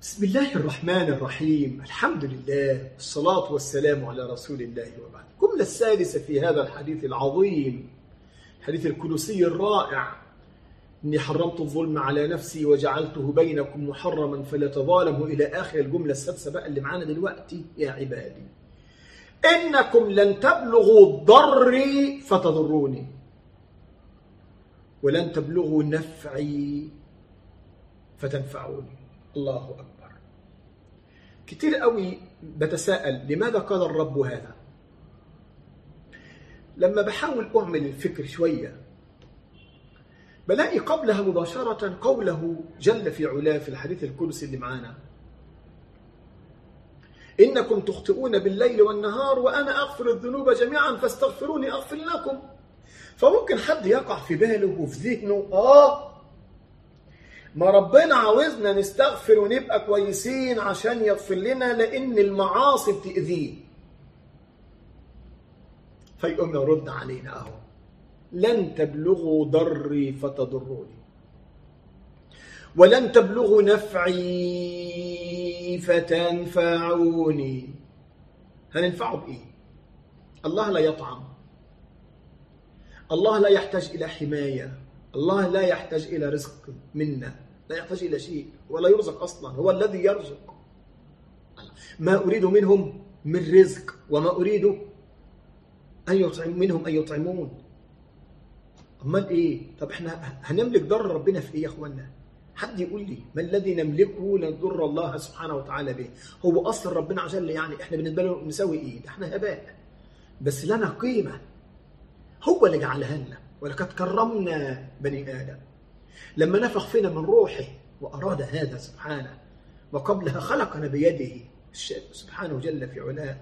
بسم الله الرحمن الرحيم الحمد لله والصلاة والسلام على رسول الله وبعد الجملة السادسة في هذا الحديث العظيم حديث الكلوسي الرائع إني حرمت الظلم على نفسي وجعلته بينكم محرما فلا تظالموا إلى آخر الجملة السادسة بقى اللي معانا دلوقتي يا عبادي إنكم لن تبلغوا ضري فتضروني ولن تبلغوا نفعي فتنفعوني الله أكبر كتير قوي بتساءل لماذا قال الرب هذا لما بحاول أعمل الفكر شوية بلاقي قبلها مباشرة قوله جل في علاه في الحديث الكرسي اللي معانا إنكم تخطئون بالليل والنهار وأنا أغفر الذنوب جميعا فاستغفروني أغفر لكم فممكن حد يقع في باله وفي ذهنه آه ما ربنا عاوزنا نستغفر ونبقى كويسين عشان يغفر لنا لأن المعاصي بتأذيه فيقوم يرد علينا أهو لن تبلغوا ضري فتضروني ولن تبلغوا نفعي فتنفعوني هننفعه بإيه؟ الله لا يطعم الله لا يحتاج إلى حماية الله لا يحتاج إلى رزق منا لا يحتاج إلى شيء ولا يرزق أصلا هو الذي يرزق ما أريد منهم من رزق وما أريد أن يطعم منهم أن يطعمون أمال إيه؟ طب إحنا هنملك ضر ربنا في إيه يا إخوانا؟ حد يقول لي ما الذي نملكه لنضر الله سبحانه وتعالى به؟ هو أصل ربنا عجل يعني إحنا بالنسبة له نسوي إيه؟ ده إحنا هباء بس لنا قيمة هو اللي جعلها لنا ولقد كرمنا بني آدم لما نفخ فينا من روحه وأراد هذا سبحانه وقبلها خلقنا بيده سبحانه جل في علاه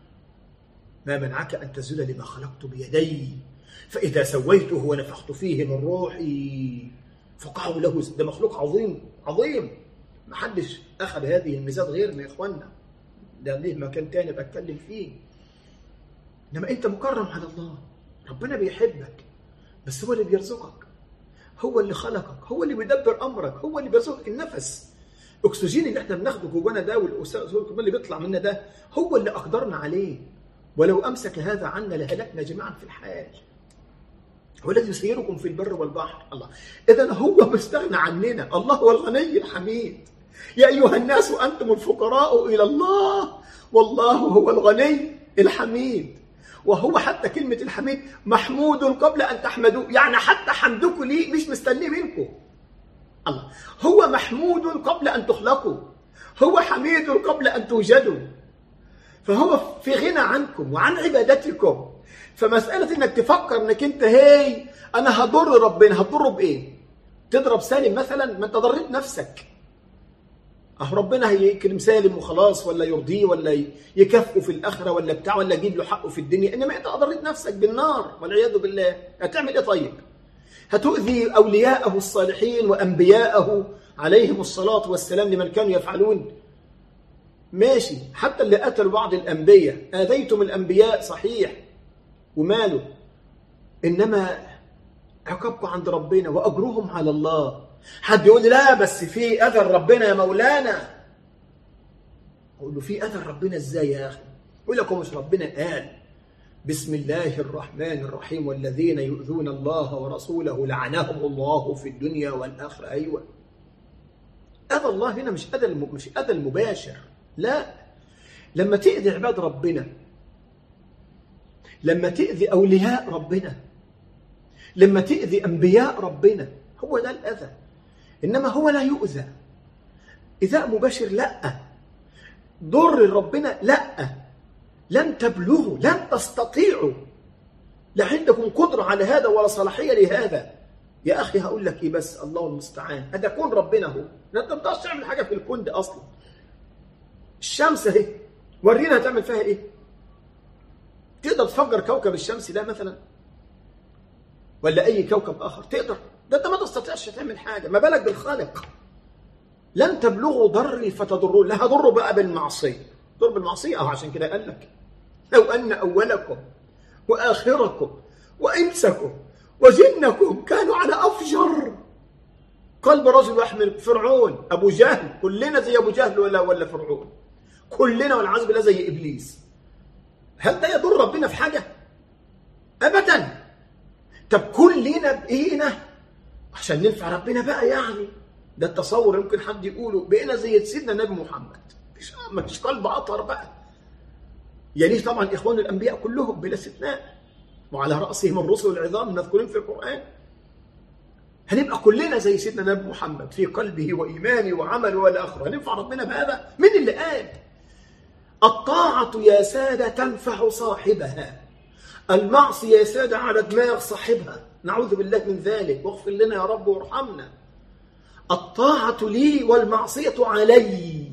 ما منعك أن تزل لما خلقت بيدي فإذا سويته ونفخت فيه من روحي فقعوا له ده مخلوق عظيم عظيم ما حدش أخذ هذه الميزات غيرنا يا إخوانا ده ليه مكان تاني بتكلم فيه إنما أنت مكرم على الله ربنا بيحبك بس هو اللي بيرزقك هو اللي خلقك هو اللي بيدبر امرك هو اللي بيرزقك النفس الاكسجين اللي احنا بناخده جوانا ده والاكسجين اللي بيطلع منا ده هو اللي اقدرنا عليه ولو امسك هذا عنا لهلكنا جميعا في الحال هو الذي يسيركم في البر والبحر الله اذا هو مستغنى عننا الله هو الغني الحميد يا ايها الناس انتم الفقراء الى الله والله هو الغني الحميد وهو حتى كلمة الحميد محمود قبل أن تحمدوا يعني حتى حمدكم ليه مش مستنيه منكم الله هو محمود قبل أن تخلقوا هو حميد قبل أن توجدوا فهو في غنى عنكم وعن عبادتكم فمسألة انك تفكر انك انت هي انا هضر ربنا هتضره بايه تضرب سالم مثلا ما انت ضريت نفسك اه ربنا هيكرم سالم وخلاص ولا يرضيه ولا يكافئه في الاخره ولا بتاع ولا يجيب له حقه في الدنيا انما انت اضريت نفسك بالنار والعياذ بالله هتعمل ايه طيب؟ هتؤذي اولياءه الصالحين وانبياءه عليهم الصلاه والسلام لمن كانوا يفعلون ماشي حتى اللي قتلوا بعض الانبياء اذيتم الانبياء صحيح وماله انما عقابكم عند ربنا واجرهم على الله حد يقول لي لا بس في اذى ربنا يا مولانا اقول له في اذى ربنا ازاي يا اخي يقول لك مش ربنا قال بسم الله الرحمن الرحيم والذين يؤذون الله ورسوله لعنهم الله في الدنيا والاخره ايوه اذى الله هنا مش اذى مش اذى المباشر لا لما تاذي عباد ربنا لما تاذي اولياء ربنا لما تاذي انبياء ربنا هو ده الاذى انما هو لا يؤذى ايذاء مباشر لا ضر ربنا لا لن تبلغوا لن تستطيعوا لا عندكم قدرة على هذا ولا صلاحية لهذا يا أخي هقول لك إيه بس الله المستعان هذا كون ربنا هو لا أنت ما بتقدرش تعمل حاجة في الكون ده أصلا الشمس أهي ورينا هتعمل فيها إيه تقدر تفجر كوكب الشمس ده مثلا ولا أي كوكب آخر تقدر ده أنت ما تستطيعش تعمل حاجة ما بالك بالخالق لن تبلغوا ضري فتضروا لا هضروا بقى بالمعصية ضر بالمعصية أهو عشان كده قال لك لو أن أولكم وآخركم وإنسكم وجنكم كانوا على أفجر قلب رجل يحمل فرعون ابو جهل كلنا زي ابو جهل ولا ولا فرعون كلنا والعياذ بالله زي ابليس هل ده يضر ربنا في حاجه ابدا طب كلنا باينا عشان ننفع ربنا بقى يعني ده التصور يمكن حد يقوله بقينا زي سيدنا النبي محمد مفيش مفيش قلب اطهر بقى يليه طبعا اخوان الانبياء كلهم بلا استثناء وعلى راسهم الرسل العظام المذكورين في القران هنبقى كلنا زي سيدنا النبي محمد في قلبه وايمانه وعمله والى اخره هننفع ربنا بهذا مين اللي قال الطاعه يا ساده تنفع صاحبها المعصيه يا ساده على دماغ صاحبها نعوذ بالله من ذلك واغفر لنا يا رب وارحمنا الطاعه لي والمعصيه علي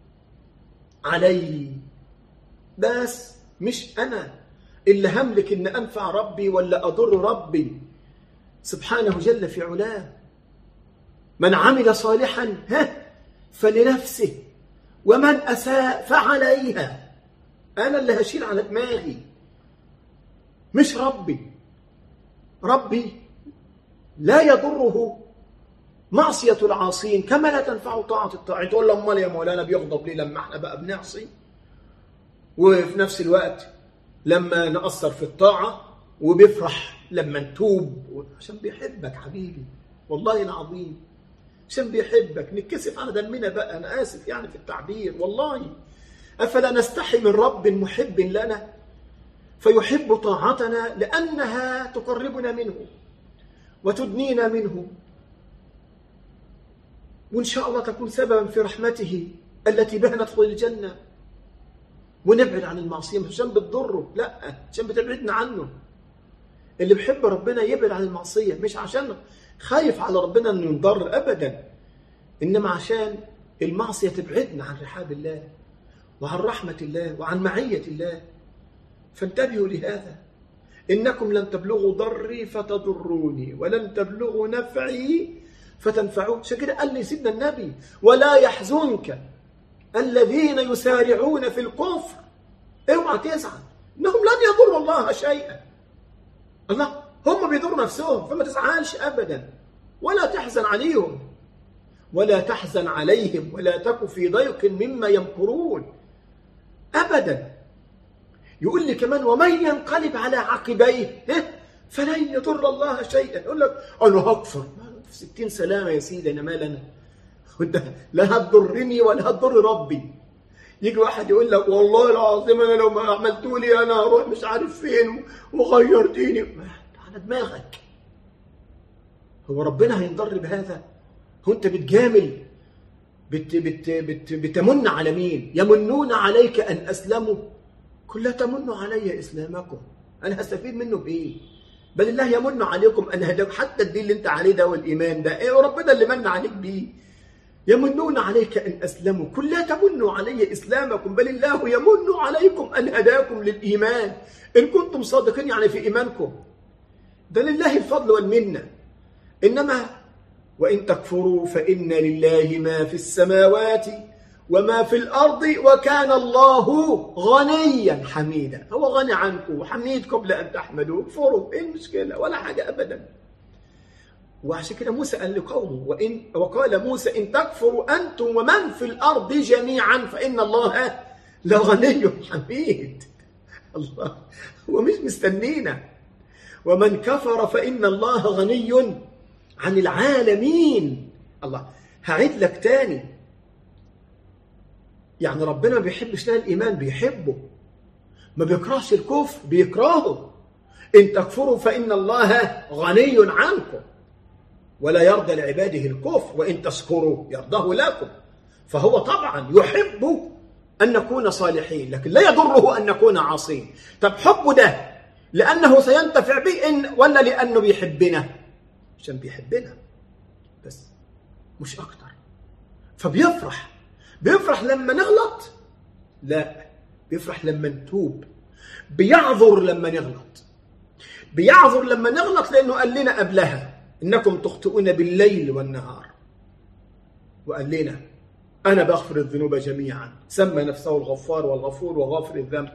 علي بس مش انا اللي هملك ان انفع ربي ولا اضر ربي سبحانه جل في علاه من عمل صالحا ها فلنفسه ومن اساء فعليها انا اللي هشيل على دماغي مش ربي ربي لا يضره معصية العاصين كما لا تنفع طاعة الطاعين تقول له امال يا مولانا بيغضب ليه لما احنا بقى بنعصي وفي نفس الوقت لما نقصر في الطاعة وبيفرح لما نتوب عشان بيحبك حبيبي والله العظيم عشان بيحبك نتكسف على دمنا بقى انا اسف يعني في التعبير والله افلا نستحي من رب محب لنا فيحب طاعتنا لانها تقربنا منه وتدنينا منه وان شاء الله تكون سببا في رحمته التي بها ندخل الجنه ونبعد عن المعصيه مش عشان بتضره لا عشان بتبعدنا عنه اللي بيحب ربنا يبعد عن المعصيه مش عشان خايف على ربنا انه ينضر ابدا انما عشان المعصيه تبعدنا عن رحاب الله وعن رحمه الله وعن معيه الله فانتبهوا لهذا انكم لن تبلغوا ضري فتضروني ولن تبلغوا نفعي فتنفعون عشان كده قال لي سيدنا النبي ولا يحزنك الذين يسارعون في الكفر اوعى تزعل انهم لن يضروا الله شيئا الله هم بيضروا نفسهم فما تزعلش ابدا ولا تحزن عليهم ولا تحزن عليهم ولا تك في ضيق مما يمكرون ابدا يقول لي كمان ومن ينقلب على عقبيه فلن يضر الله شيئا يقول لك انا هكفر في ستين سلامه يا سيدي انا مال انا لا هتضرني ولا هتضر ربي يجي واحد يقول لك والله العظيم انا لو ما عملتوا لي انا هروح مش عارف فين وغير ديني على دماغك هو ربنا هينضر بهذا هو انت بتجامل بت بت بت بتمن على مين يمنون عليك ان اسلموا قل لا تمنوا علي اسلامكم انا هستفيد منه بايه بل الله يمن عليكم ان هداكم حتى الدين اللي انت عليه ده والايمان ده ايه ربنا اللي من عليك بيه يمنون عليك ان اسلموا قل لا تمنوا علي اسلامكم بل الله يمن عليكم ان هداكم للايمان ان كنتم صادقين يعني في ايمانكم ده لله الفضل والمنه انما وان تكفروا فان لله ما في السماوات وما في الارض وكان الله غنيا حميدا هو غني عنكم وحميد قبل ان تحمدوا اكفروا ايه المشكله ولا حاجه ابدا وعشان كده موسى قال لقومه وإن وقال موسى إن تكفروا أنتم ومن في الأرض جميعا فإن الله لغني حميد الله هو مش مستنينا ومن كفر فإن الله غني عن العالمين الله هعيد لك تاني يعني ربنا ما بيحبش لنا الإيمان بيحبه ما بيكرهش الكفر بيكرهه إن تكفروا فإن الله غني عنكم ولا يرضى لعباده الكفر وإن تشكروا يرضاه لكم فهو طبعا يحب أن نكون صالحين لكن لا يضره أن نكون عاصين طب حبه ده لأنه سينتفع به إن ولا لأنه بيحبنا عشان بيحبنا بس مش أكتر فبيفرح بيفرح لما نغلط لا بيفرح لما نتوب بيعذر لما نغلط بيعذر لما نغلط لأنه قال لنا قبلها إنكم تخطئون بالليل والنهار وقال لنا أنا بغفر الذنوب جميعا سمى نفسه الغفار والغفور وغافر الذنب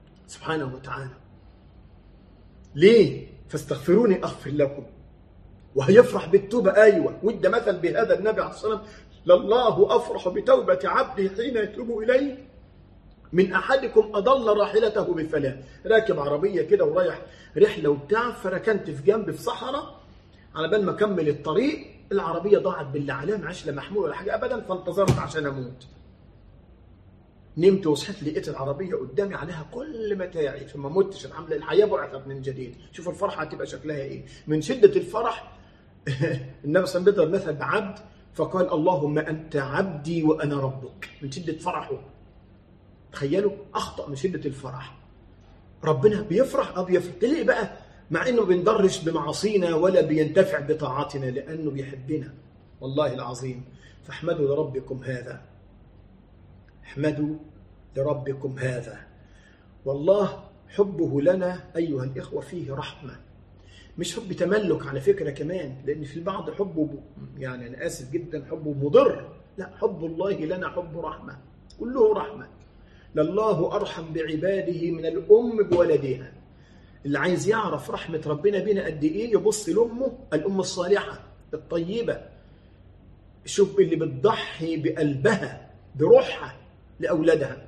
سبحانه وتعالى ليه فاستغفروني أغفر لكم وهيفرح بالتوبة أيوة وده مثل بهذا النبي عليه الصلاة والسلام لله أفرح بتوبة عبده حين يتوب إليه من أحدكم أضل راحلته بفلاة راكب عربية كده ورايح رحلة وبتاع فركنت في جنب في صحراء على بال ما أكمل الطريق العربية ضاعت بالله عليها معاش لا محمول ولا حاجة أبدا فانتظرت عشان أموت نمت وصحيت لقيت العربية قدامي عليها كل متاعي فما متش الحمد لله الحياة بعثت من جديد شوف الفرحة هتبقى شكلها إيه من شدة الفرح النبي صلى الله عليه وسلم مثل بعبد فقال اللهم أنت عبدي وأنا ربك من شدة فرحه تخيلوا أخطأ من شدة الفرح ربنا بيفرح أه بيفرح ليه بقى مع انه بينضرش بمعاصينا ولا بينتفع بطاعتنا لانه بيحبنا والله العظيم فاحمدوا لربكم هذا احمدوا لربكم هذا والله حبه لنا ايها الاخوه فيه رحمه مش حب تملك على فكره كمان لان في البعض حبه يعني انا اسف جدا حبه مضر لا حب الله لنا حب رحمه كله رحمه لله ارحم بعباده من الام بولدها اللي عايز يعرف رحمة ربنا بينا قد إيه يبص لأمه الأم الصالحة الطيبة شوف اللي بتضحي بقلبها بروحها لأولادها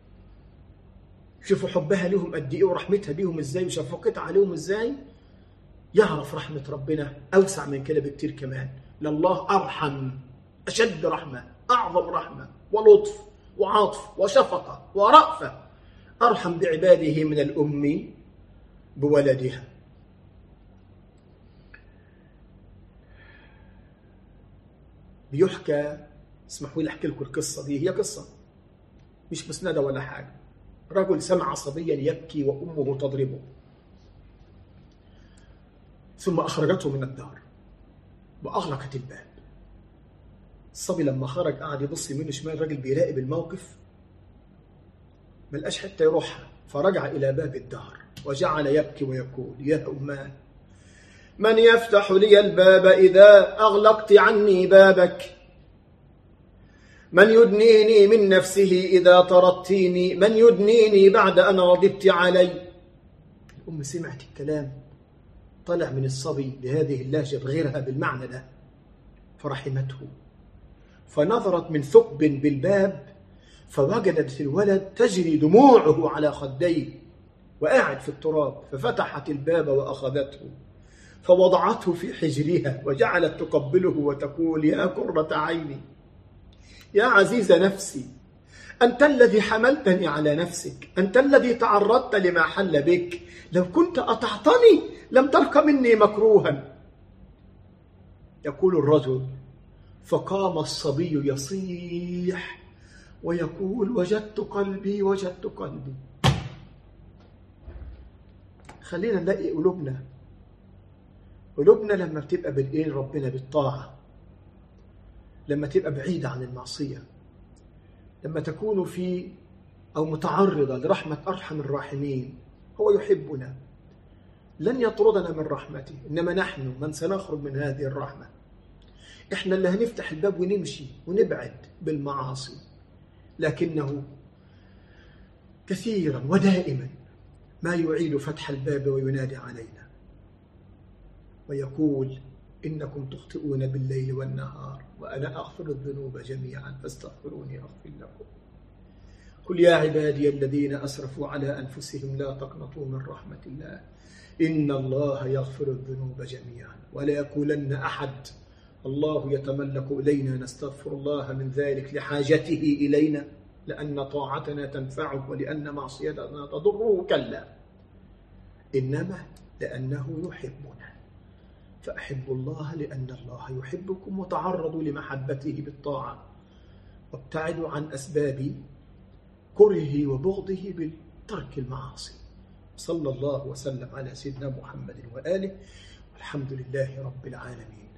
شوفوا حبها لهم قد إيه ورحمتها بيهم إزاي وشفقتها عليهم إزاي يعرف رحمة ربنا أوسع من كده بكتير كمان لله أرحم أشد رحمة أعظم رحمة ولطف وعاطف وشفقة ورأفة أرحم بعباده من الأم بولدها بيحكى اسمحوا لي احكي لكم القصه دي هي قصه مش مسنده ولا حاجه رجل سمع صبيا يبكي وامه تضربه ثم اخرجته من الدار واغلقت الباب الصبي لما خرج قعد يبص يمين وشمال الراجل بيراقب الموقف ما لقاش حته يروحها فرجع الى باب الدار وجعل يبكي ويقول يا أمان من يفتح لي الباب إذا أغلقت عني بابك من يدنيني من نفسه إذا طردتيني من يدنيني بعد أن رضبت علي الأم سمعت الكلام طلع من الصبي بهذه اللهجة بغيرها بالمعنى ده فرحمته فنظرت من ثقب بالباب فوجدت الولد تجري دموعه على خديه وقاعد في التراب ففتحت الباب وأخذته فوضعته في حجرها وجعلت تقبله وتقول يا قرة عيني يا عزيز نفسي أنت الذي حملتني على نفسك أنت الذي تعرضت لما حل بك لو كنت أطعتني لم ترك مني مكروها يقول الرجل فقام الصبي يصيح ويقول وجدت قلبي وجدت قلبي خلينا نلاقي قلوبنا قلوبنا لما بتبقى بالايه ربنا بالطاعه لما تبقى بعيده عن المعصيه لما تكون في او متعرضه لرحمه ارحم الراحمين هو يحبنا لن يطردنا من رحمته انما نحن من سنخرج من هذه الرحمه احنا اللي هنفتح الباب ونمشي ونبعد بالمعاصي لكنه كثيرا ودائما ما يعيد فتح الباب وينادي علينا ويقول إنكم تخطئون بالليل والنهار وأنا أغفر الذنوب جميعا فاستغفروني أغفر لكم قل يا عبادي الذين أسرفوا على أنفسهم لا تقنطوا من رحمة الله إن الله يغفر الذنوب جميعا ولا يقولن أحد الله يتملك إلينا نستغفر الله من ذلك لحاجته إلينا لأن طاعتنا تنفعه ولأن معصيتنا تضره كلا إنما لأنه يحبنا فأحبوا الله لأن الله يحبكم وتعرضوا لمحبته بالطاعة وابتعدوا عن أسباب كرهه وبغضه بترك المعاصي صلى الله وسلم على سيدنا محمد وآله والحمد لله رب العالمين